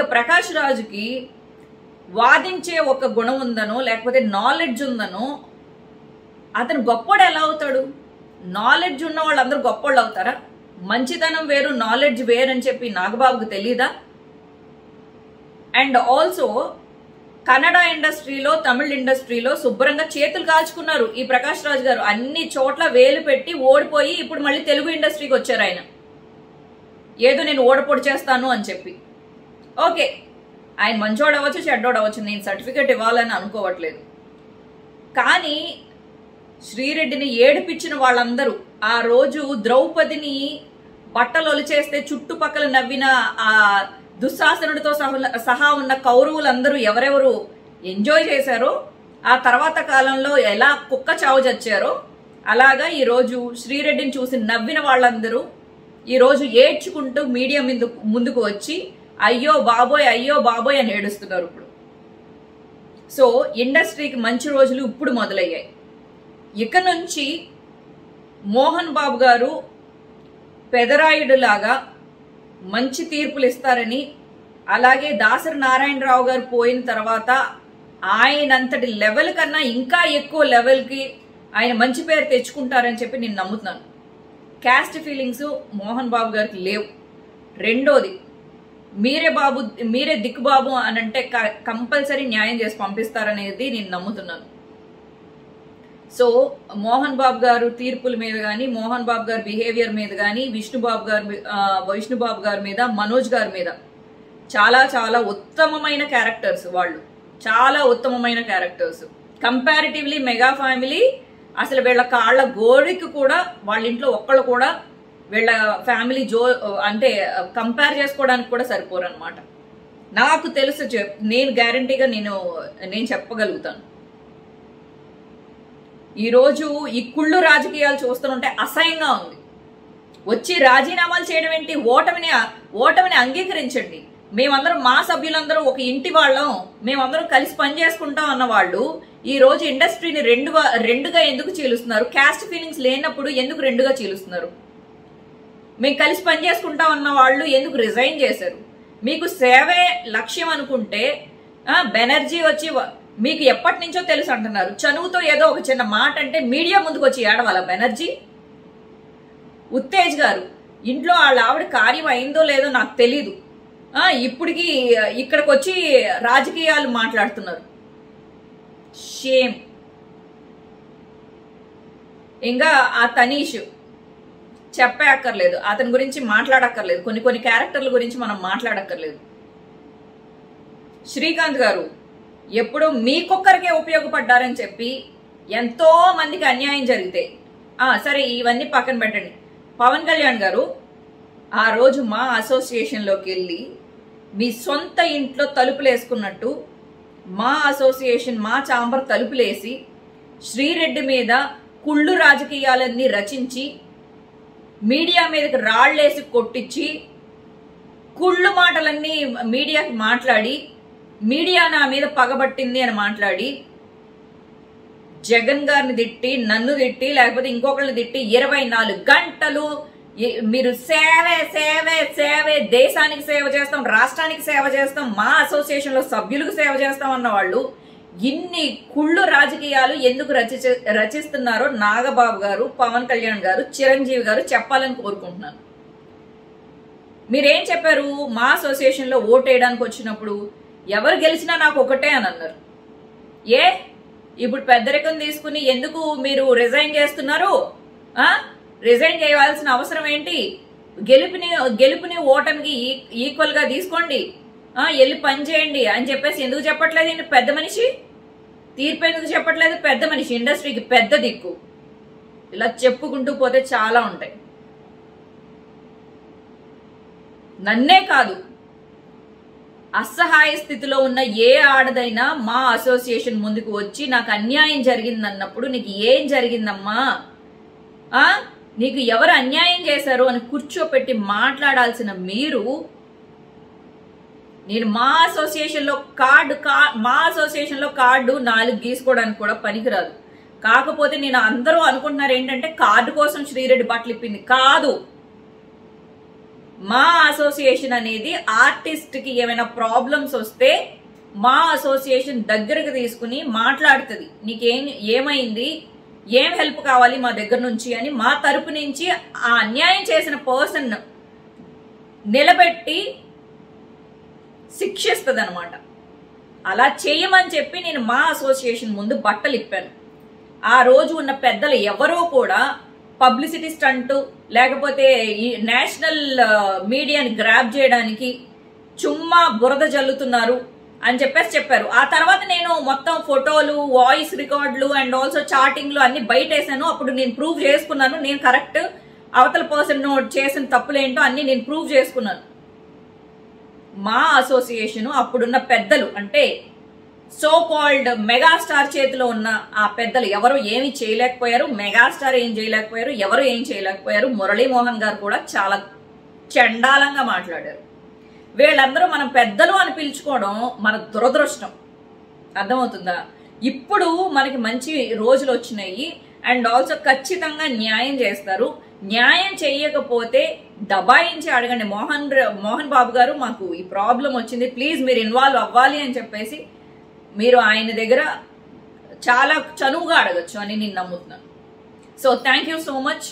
ప్రకాష్ రాజుకి వాదించే ఒక గుణం ఉందనో లేకపోతే నాలెడ్జ్ ఉందనో అతను గొప్పోడు ఎలా అవుతాడు నాలెడ్జ్ ఉన్న వాళ్ళందరూ గొప్పోళ్ళు అవుతారా మంచితనం వేరు నాలెడ్జ్ వేరు అని చెప్పి నాగబాబుకు తెలీదా అండ్ ఆల్సో కన్నడ ఇండస్ట్రీలో తమిళ ఇండస్ట్రీలో శుభ్రంగా చేతులు కాల్చుకున్నారు ఈ ప్రకాష్ రాజ్ గారు అన్ని చోట్ల వేలు పెట్టి ఓడిపోయి ఇప్పుడు మళ్ళీ తెలుగు ఇండస్ట్రీకి వచ్చారు ఆయన ఏదో నేను ఓడపొడి చేస్తాను అని చెప్పి ఓకే ఆయన మంచోడు అవ్వచ్చు చెడ్డోడు అవ్వచ్చు నేను సర్టిఫికేట్ ఇవ్వాలని అనుకోవట్లేదు కానీ శ్రీరెడ్డిని ఏడిపించిన వాళ్ళందరూ ఆ రోజు ద్రౌపదిని బట్టలు ఒలిచేస్తే చుట్టుపక్కల నవ్విన ఆ దుశ్శాసనుడితో సహ- సహా ఉన్న కౌరవులందరూ ఎవరెవరు ఎంజాయ్ చేశారో ఆ తర్వాత కాలంలో ఎలా కుక్క చావు చచ్చారో అలాగా ఈరోజు శ్రీరెడ్డిని చూసి నవ్విన వాళ్ళందరూ ఈరోజు ఏడ్చుకుంటూ మీడియా ముందు ముందుకు వచ్చి అయ్యో బాబోయ్ అయ్యో బాబోయ్ అని ఏడుస్తున్నారు ఇప్పుడు సో ఇండస్ట్రీకి మంచి రోజులు ఇప్పుడు మొదలయ్యాయి ఇక నుంచి మోహన్ బాబు గారు పెదరాయుడులాగా మంచి తీర్పులు ఇస్తారని అలాగే దాసరి నారాయణరావు గారు పోయిన తర్వాత ఆయనంతటి లెవెల్ కన్నా ఇంకా ఎక్కువ లెవెల్కి ఆయన మంచి పేరు తెచ్చుకుంటారని చెప్పి నేను నమ్ముతున్నాను క్యాస్ట్ ఫీలింగ్స్ మోహన్ బాబు గారికి లేవు రెండోది మీరే బాబు మీరే దిక్కు బాబు అని అంటే కంపల్సరీ న్యాయం చేసి పంపిస్తారనేది నేను నమ్ముతున్నాను సో మోహన్ బాబు గారు తీర్పుల మీద కానీ మోహన్ బాబు గారి బిహేవియర్ మీద కానీ విష్ణుబాబు గారి మీ- ఆ, విష్ణుబాబు గారి మీద మనోజ్ గారి మీద చాలా చాలా ఉత్తమమైన క్యారెక్టర్స్ వాళ్ళు చాలా ఉత్తమమైన క్యారెక్టర్స్ కంపారిటివ్లీ మెగా ఫ్యామిలీ అసలు వీళ్ళ కాళ్ళ గోడికి కూడా వాళ్ళ ఇంట్లో ఒక్కళ్ళు కూడా వీళ్ళ ఫ్యామిలీ జో అంటే కంపేర్ చేసుకోవడానికి కూడా సరిపోరు అనమాట నాకు తెలుసు చెప్ నేను గ్యారంటీగా నేను నేను చెప్పగలుగుతాను ఈరోజు ఈ కుళ్ళు రాజకీయాలు చూస్తుంటే అసహ్యంగా ఉంది వచ్చి రాజీనామాలు చేయడం ఏంటి ఓటమిని ఓటమిని అంగీకరించండి మేమందరం మా సభ్యులందరూ ఒక ఇంటి వాళ్ళం మేమందరం కలిసి పని చేసుకుంటాం అన్న వాళ్ళు ఈ రోజు ఇండస్ట్రీని రెండు రెండుగా ఎందుకు చీలుస్తున్నారు క్యాస్ట్ ఫీలింగ్స్ లేనప్పుడు ఎందుకు రెండుగా చీలుస్తున్నారు మేము కలిసి పని చేసుకుంటాం అన్న వాళ్ళు ఎందుకు రిజైన్ చేశారు మీకు సేవే లక్ష్యం అనుకుంటే ఆ, బెనర్జీ వచ్చి వ- మీకు ఎప్పటి నుంచో తెలుసు అంటున్నారు చనువుతో ఏదో ఒక చిన్న మాట అంటే మీడియా ముందుకు వచ్చి ఏడవాల బెనర్జీ ఉత్తేజ్ గారు ఇంట్లో వాళ్ళ ఆవిడ కార్యం అయిందో లేదో నాకు తెలీదు ఆ, ఇప్పటికి ఇక్కడికి వచ్చి రాజకీయాలు మాట్లాడుతున్నారు షేమ్ ఇంకా ఆ తనీష్ చెప్పే అక్కర్లేదు అతని గురించి మాట్లాడక్కర్లేదు కొన్ని కొన్ని క్యారెక్టర్ల గురించి మనం మాట్లాడక్కర్లేదు శ్రీకాంత్ గారు ఎప్పుడో మీకొక్కరికే ఉపయోగపడ్డారని చెప్పి ఎంతో మందికి అన్యాయం జరిగితే ఆ, సరే ఇవన్నీ పక్కన పెట్టండి పవన్ కళ్యాణ్ గారు ఆ రోజు మా అసోసియేషన్లోకి వెళ్ళి మీ సొంత ఇంట్లో తలుపులు వేసుకున్నట్టు మా అసోసియేషన్ మా చాంబర్ తలుపులేసి శ్రీరెడ్డి మీద కుళ్ళు రాజకీయాలన్నీ రచించి మీడియా మీదకి రాళ్లేసి కొట్టించి కుళ్ళు మాటలన్నీ మీడియాకి మాట్లాడి మీడియా నా మీద పగబట్టింది అని మాట్లాడి జగన్ గారిని తిట్టి నన్ను తిట్టి లేకపోతే ఇంకొకరిని తిట్టి ఇరవై నాలుగు గంటలు ఈ- మీరు సేవే సేవే సేవే దేశానికి సేవ చేస్తాం రాష్ట్రానికి సేవ చేస్తాం మా అసోసియేషన్ లో సభ్యులకు సేవ చేస్తాం అన్న వాళ్ళు ఇన్ని కుళ్ళు రాజకీయాలు ఎందుకు రచి రచిస్తున్నారో నాగబాబు గారు పవన్ కళ్యాణ్ గారు చిరంజీవి గారు చెప్పాలని కోరుకుంటున్నాను మీరేం చెప్పారు మా అసోసియేషన్ లో ఓట్ వేయడానికి వచ్చినప్పుడు ఎవరు గెలిచినా నాకు ఒకటే అని అన్నారు ఏ ఇప్పుడు పెద్దరికం తీసుకుని ఎందుకు మీరు రిజైన్ చేస్తున్నారు ఆ రిజైన్ చేయవలసిన అవసరం ఏంటి గెలుపుని గెలుపుని ఓటమికి ఈ- ఈక్వల్ గా తీసుకోండి ఆ వెళ్ళి పని చేయండి అని చెప్పేసి ఎందుకు చెప్పట్లేదు ఈయన పెద్ద మనిషి తీర్పు ఎందుకు చెప్పట్లేదు పెద్ద మనిషి ఇండస్ట్రీకి పెద్ద దిక్కు ఇలా చెప్పుకుంటూ పోతే చాలా ఉంటాయి నన్నే కాదు అసహాయ స్థితిలో ఉన్న ఏ ఆడదైనా మా అసోసియేషన్ ముందుకు వచ్చి నాకు అన్యాయం జరిగిందన్నప్పుడు నీకు ఏం జరిగిందమ్మా ఆ నీకు ఎవరు అన్యాయం చేశారు అని కూర్చోపెట్టి మాట్లాడాల్సిన మీరు నేను మా అసోసియేషన్ లో కార్డు కా మా అసోసియేషన్ లో కార్డు నాలుగు గీసుకోవడానికి కూడా పనికిరాదు కాకపోతే నేను అందరూ అనుకుంటున్నారు ఏంటంటే కార్డు కోసం శ్రీరెడ్డి బట్టలు ఇప్పింది కాదు మా అసోసియేషన్ అనేది ఆర్టిస్ట్ కి ఏమైనా ప్రాబ్లమ్స్ వస్తే మా అసోసియేషన్ దగ్గరకు తీసుకుని మాట్లాడుతుంది నీకేం ఏమైంది ఏం హెల్ప్ కావాలి మా దగ్గర నుంచి అని మా తరపు నుంచి ఆ అన్యాయం చేసిన పర్సన్ నిలబెట్టి శిక్షిస్తుంది అనమాట అలా చేయమని చెప్పి నేను మా అసోసియేషన్ ముందు బట్టలు ఇప్పాను ఆ రోజు ఉన్న పెద్దలు ఎవరో కూడా పబ్లిసిటీ స్టంట్ లేకపోతే ఈ నేషనల్ ఆ, మీడియాని గ్రాప్ చేయడానికి చుమ్మా బురద జల్లుతున్నారు అని చెప్పేసి చెప్పారు ఆ తర్వాత నేను మొత్తం ఫోటోలు వాయిస్ రికార్డులు అండ్ ఆల్సో చాటింగ్లు అన్ని బయట వేసాను అప్పుడు నేను ప్రూవ్ చేసుకున్నాను నేను కరెక్ట్ అవతల పర్సన్ చేసిన తప్పులేంటో అన్ని నేను ప్రూవ్ చేసుకున్నాను మా అసోసియేషన్ అప్పుడున్న పెద్దలు అంటే సో కాల్డ్ మెగాస్టార్ చేతిలో ఉన్న ఆ పెద్దలు ఎవరు ఏమి చేయలేకపోయారు మెగాస్టార్ ఏం చేయలేకపోయారు ఎవరు ఏం చేయలేకపోయారు మురళీమోహన్ గారు కూడా చాలా చండాలంగా మాట్లాడారు వీళ్ళందరూ మనం పెద్దలు అని పిలుచుకోవడం మన దురదృష్టం అర్థమవుతుందా ఇప్పుడు మనకి మంచి రోజులు వచ్చినాయి అండ్ ఆల్సో ఖచ్చితంగా న్యాయం చేస్తారు న్యాయం చేయకపోతే దబాయించి అడగండి మోహన్ ర- మోహన్ బాబు గారు మాకు ఈ ప్రాబ్లం వచ్చింది ప్లీజ్ మీరు ఇన్వాల్వ్ అవ్వాలి అని చెప్పేసి మీరు ఆయన దగ్గర చాలా చనువుగా అడగచ్చు అని నేను నమ్ముతున్నాను so thank you so much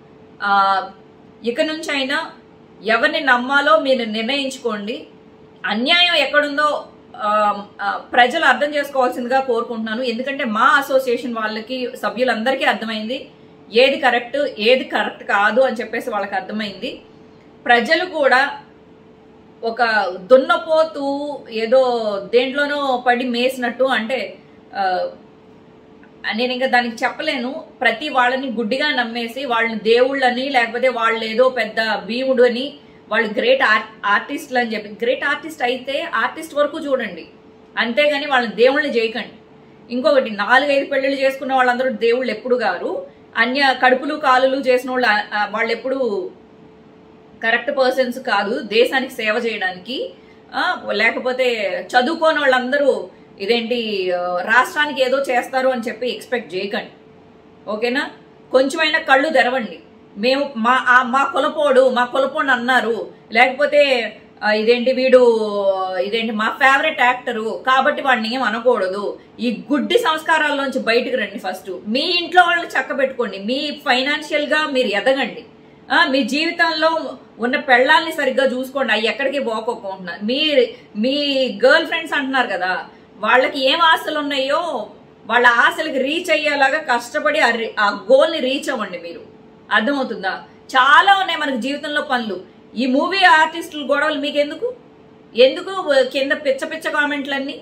ఇక నుంచి అయినా ఎవరిని నమ్మాలో మీరు నిర్ణయించుకోండి అన్యాయం ఎక్కడుందో ఆ, ఆ, ప్రజలు అర్థం చేసుకోవాల్సిందిగా కోరుకుంటున్నాను ఎందుకంటే మా అసోసియేషన్ వాళ్ళకి సభ్యులందరికీ అర్థమైంది ఏది కరెక్ట్ ఏది కరెక్ట్ కాదు అని చెప్పేసి వాళ్ళకి అర్థమైంది ప్రజలు కూడా ఒక దున్నపోతూ ఏదో దేంట్లోనో పడి మేసినట్టు అంటే ఆ, నేను ఇంకా దానికి చెప్పలేను ప్రతి వాళ్ళని గుడ్డిగా నమ్మేసి వాళ్ళని దేవుళ్ళని లేకపోతే వాళ్ళు ఏదో పెద్ద భీముడు అని వాళ్ళు గ్రేట్ ఆర్ట్ ఆర్టిస్టులు అని చెప్పి గ్రేట్ ఆర్టిస్ట్ అయితే ఆర్టిస్ట్ వరకు చూడండి అంతేగాని వాళ్ళని దేవుళ్ళని చేయకండి ఇంకొకటి నాలుగైదు పెళ్ళిళ్ళు చేసుకున్న వాళ్ళందరూ దేవుళ్ళు ఎప్పుడు గారు అన్య కడుపులు కాలులు చేసిన వాళ్ళు ఆ- ఆ వాళ్ళు ఎప్పుడు కరెక్ట్ పర్సన్స్ కాదు దేశానికి సేవ చేయడానికి ఆ, లేకపోతే చదువుకోని వాళ్ళందరూ ఇదేంటి ఆ, రాష్ట్రానికి ఏదో చేస్తారు అని చెప్పి ఎక్స్పెక్ట్ చేయకండి ఓకేనా కొంచెమైనా కళ్ళు తెరవండి మేము మా ఆ- మా కులపోడు మా కులపోడు అన్నారు లేకపోతే ఆ, ఇదేంటి వీడు ఇదేంటి మా ఫేవరెట్ యాక్టరు కాబట్టి వాడిని ఏం అనకూడదు ఈ గుడ్డి సంస్కారాల్లోంచి బయటకు రండి ఫస్ట్ మీ ఇంట్లో వాళ్ళని చక్కబెట్టుకోండి మీ ఫైనాన్షియల్ గా మీరు ఎదగండి ఆ, మీ జీవితంలో ఉన్న పెళ్ళాలని సరిగ్గా చూసుకోండి అవి ఎక్కడికి పోకోకుండా మీ మీ గర్ల్ ఫ్రెండ్స్ అంటున్నారు కదా వాళ్ళకి ఏం ఆశలు ఉన్నాయో వాళ్ళ ఆశలకి రీచ్ అయ్యేలాగా కష్టపడి ఆ రి- ఆ గోల్ని రీచ్ అవ్వండి మీరు అర్థమవుతుందా చాలా ఉన్నాయి మనకి జీవితంలో పనులు ఈ మూవీ ఆర్టిస్టుల గొడవలు మీకు ఎందుకు ఎందుకు కింద పిచ్చ పిచ్చ కామెంట్లన్నీ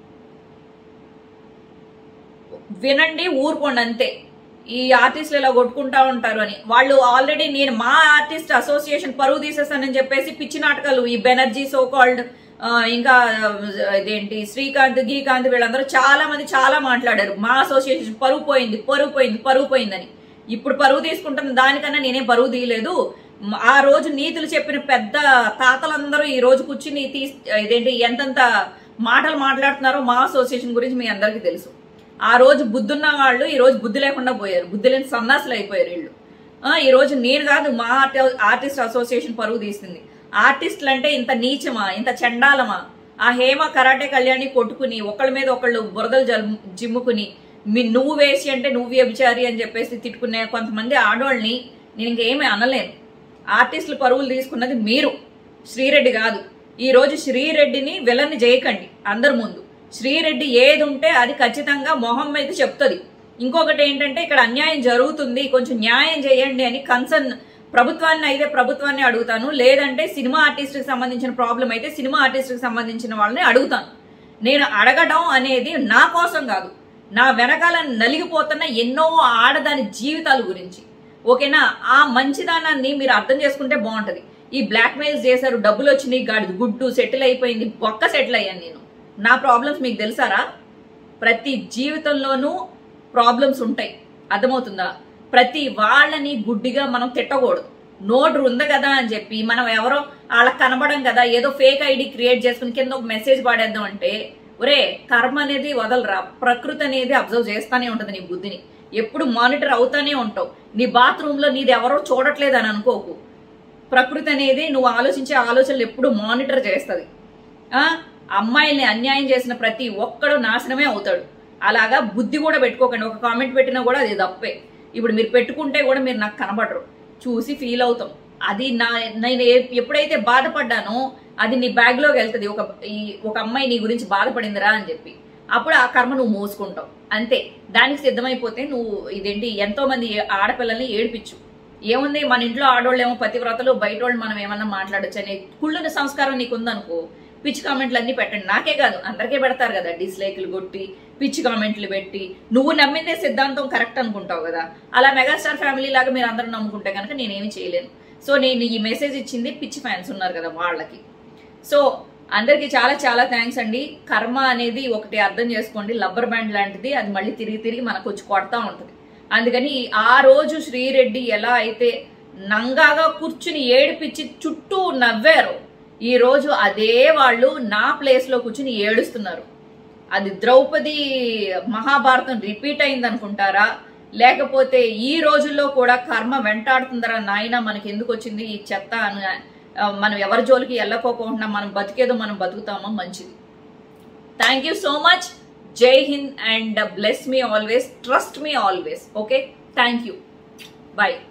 వినండి ఊరుకోండి అంతే ఈ ఆర్టిస్టులు ఇలా కొట్టుకుంటా ఉంటారు అని వాళ్ళు ఆల్రెడీ నేను మా ఆర్టిస్ట్ అసోసియేషన్ పరువు తీసేస్తానని చెప్పేసి పిచ్చి నాటకాలు ఈ బెనర్జీ సో కాల్డ్ ఇంకా ఆ, ఇదేంటి శ్రీకాంత్ గీకాంత్ వీళ్ళందరూ చాలా మంది చాలా మాట్లాడారు మా అసోసియేషన్ పరువు పోయింది పరువు పోయింది పరువు పోయిందని ఇప్పుడు పరువు తీసుకుంటున్న దానికన్నా నేనే పరువు తీయలేదు మ- ఆ రోజు నీతులు చెప్పిన పెద్ద తాతలందరూ ఈ రోజు కూర్చుని తీ ఇదేంటి ఎంతెంత మాటలు మాట్లాడుతున్నారో మా అసోసియేషన్ గురించి మీ అందరికీ తెలుసు ఆ రోజు బుద్ధున్న వాళ్ళు ఈ రోజు బుద్ధి లేకుండా పోయారు బుద్ధి లేని సన్నాసులు అయిపోయారు వీళ్ళు ఆ, ఈ రోజు నేను కాదు మా ఆర్టి- ఆర్టిస్ట్ అసోసియేషన్ పరువు తీసింది ఆర్టిస్టులు అంటే ఇంత నీచమా ఇంత చండాలమా ఆ హేమ కరాటే కళ్యాణి కొట్టుకుని ఒకళ్ళ మీద ఒకళ్ళు బురదలు జల్ జిమ్ముకుని మీ నువ్వు వేసి అంటే నువ్వు వ్యభిచారి అని చెప్పేసి తిట్టుకునే కొంతమంది ఆడవాళ్ళని నేను ఇంకేమీ అనలేను ఆర్టిస్టులు పరువులు తీసుకున్నది మీరు శ్రీరెడ్డి కాదు ఈ రోజు శ్రీరెడ్డిని విలన్ని చేయకండి అందరి ముందు శ్రీరెడ్డి ఏది ఉంటే అది ఖచ్చితంగా మొహం మీద చెప్తుంది ఇంకొకటి ఏంటంటే ఇక్కడ అన్యాయం జరుగుతుంది కొంచెం న్యాయం చేయండి అని కన్సర్న్ ప్రభుత్వాన్ని అయితే ప్రభుత్వాన్ని అడుగుతాను లేదంటే సినిమా ఆర్టిస్ట్కి సంబంధించిన ప్రాబ్లం అయితే సినిమా ఆర్టిస్ట్కి సంబంధించిన వాళ్ళని అడుగుతాను నేను అడగడం అనేది నా కోసం కాదు నా వెనకాల నలిగిపోతున్న ఎన్నో ఆడదాని జీవితాల గురించి ఓకేనా ఆ మంచిదానాన్ని మీరు అర్థం చేసుకుంటే బాగుంటది ఈ బ్లాక్ మెయిల్స్ చేశారు డబ్బులు వచ్చినాయి గాడి గుడ్డు సెటిల్ అయిపోయింది బొక్క సెటిల్ అయ్యాను నేను నా ప్రాబ్లమ్స్ మీకు తెలుసారా ప్రతి జీవితంలోనూ ప్రాబ్లమ్స్ ఉంటాయి అర్థమవుతుందా ప్రతి వాళ్ళని గుడ్డిగా మనం తిట్టకూడదు నోటు ఉంది కదా అని చెప్పి మనం ఎవరో వాళ్ళకి కనబడం కదా ఏదో ఫేక్ ఐడి క్రియేట్ చేసుకుని కింద ఒక మెసేజ్ పాడేద్దాం అంటే ఒరే కర్మ అనేది వదలరా ప్రకృతి అనేది అబ్జర్వ్ చేస్తానే ఉంటుంది నీ బుద్ధిని ఎప్పుడు మానిటర్ అవుతానే ఉంటావు నీ బాత్రూంలో నీది ఎవరో చూడట్లేదు అని అనుకోకు ప్రకృతి అనేది నువ్వు ఆలోచించే ఆలోచనలు ఎప్పుడు మానిటర్ చేస్తుంది ఆ అమ్మాయిల్ని అన్యాయం చేసిన ప్రతి ఒక్కడు నాశనమే అవుతాడు అలాగా బుద్ధి కూడా పెట్టుకోకండి ఒక కామెంట్ పెట్టినా కూడా అది తప్పే ఇప్పుడు మీరు పెట్టుకుంటే కూడా మీరు నాకు కనబడరు చూసి ఫీల్ అవుతాం అది నా నేను ఏ- ఎప్పుడైతే బాధపడ్డానో అది నీ బ్యాగ్లోకి వెళ్తుంది ఒక ఈ ఒక అమ్మాయి నీ గురించి బాధపడిందిరా అని చెప్పి అప్పుడు ఆ కర్మ నువ్వు మోసుకుంటావు అంతే దానికి సిద్ధమైపోతే నువ్వు ఇదేంటి ఎంతో మంది ఆడపిల్లల్ని ఏడిపించు ఏముంది మన ఇంట్లో ఆడోళ్ళు ఏమో పతివ్రతలు బయట వాళ్ళు మనం ఏమన్నా మాట్లాడొచ్చు అనే కుళ్ళుని సంస్కారం నీకు ఉందనుకో పిచ్చి కామెంట్లు అన్ని పెట్టండి నాకే కాదు అందరికీ పెడతారు కదా డిస్లైక్లు కొట్టి పిచ్చి కామెంట్లు పెట్టి నువ్వు నమ్మిందే సిద్ధాంతం కరెక్ట్ అనుకుంటావు కదా అలా మెగాస్టార్ ఫ్యామిలీ లాగా మీరు అందరూ నమ్ముకుంటే కనుక నేనేమి చేయలేను సో నేను ఈ మెసేజ్ ఇచ్చింది పిచ్చి ఫ్యాన్స్ ఉన్నారు కదా వాళ్ళకి సో అందరికీ చాలా చాలా థ్యాంక్స్ అండి కర్మ అనేది ఒకటి అర్థం చేసుకోండి లబ్బర్ బ్యాండ్ లాంటిది అది మళ్ళీ తిరిగి తిరిగి మనకు వచ్చి కొడతా ఉంటుంది అందుకని ఆ రోజు శ్రీరెడ్డి ఎలా అయితే నంగాగా కూర్చుని ఏడిపించి చుట్టూ నవ్వారు ఈ రోజు అదే వాళ్ళు నా ప్లేస్ లో కూర్చుని ఏడుస్తున్నారు అది ద్రౌపది మహాభారతం రిపీట్ అయింది అనుకుంటారా లేకపోతే ఈ రోజుల్లో కూడా కర్మ వెంటాడుతుందరా నాయన మనకి ఎందుకు వచ్చింది ఈ చెత్త అని ఆ, మనం ఎవరి జోలికి వెళ్ళకోకుండా మనం బతికేదో మనం బతుకుతామో మంచిది thank you so much Jai Hind and bless me always trust me always okay thank you bye